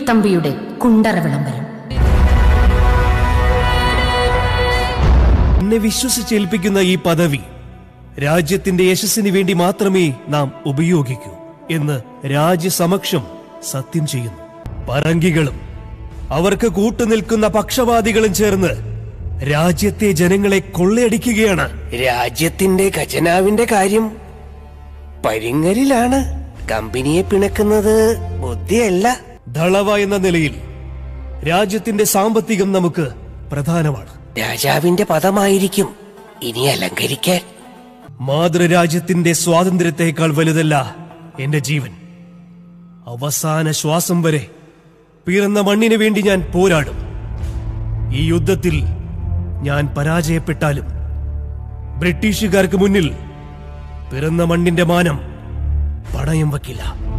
തമ്പിയുടെ കുണ്ടറ വിളംബരം എന്നെ വിശ്വസിച്ചേൽപ്പിക്കുന്ന ഈ പദവി രാജ്യത്തിന്റെ യശസ്സിന് വേണ്ടി മാത്രമേ നാം ഉപയോഗിക്കൂ എന്ന് രാജ്യസമക്ഷം സത്യം ചെയ്യുന്നു പറങ്കികളും അവർക്ക് കൂട്ടുനിൽക്കുന്ന പക്ഷപാതികളും ചേർന്ന് രാജ്യത്തെ ജനങ്ങളെ കൊള്ളയടിക്കുകയാണ് രാജ്യത്തിന്റെ ഖജനാവിന്റെ കാര്യം പരിങ്ങലിലാണ് കമ്പനിയെ പിണക്കുന്നത് ബുദ്ധിയല്ല ദളവ എന്ന നിലയിൽ രാജ്യത്തിന്റെ സാമ്പത്തികം നമുക്ക് പ്രധാനമാണ് രാജാവിന്റെ പദമായിരിക്കും ഇനി അലങ്കരിക്കാൻ മാതൃരാജ്യത്തിന്റെ സ്വാതന്ത്ര്യത്തെക്കാൾ വലുതല്ല എന്റെ ജീവൻ അവസാന ശ്വാസം വരെ പിറന്ന മണ്ണിനു വേണ്ടി ഞാൻ പോരാടും ഈ യുദ്ധത്തിൽ ഞാൻ പരാജയപ്പെട്ടാലും ബ്രിട്ടീഷുകാർക്ക് മുന്നിൽ പിറന്ന മണ്ണിന്റെ മാനം പണയം വയ്ക്കില്ല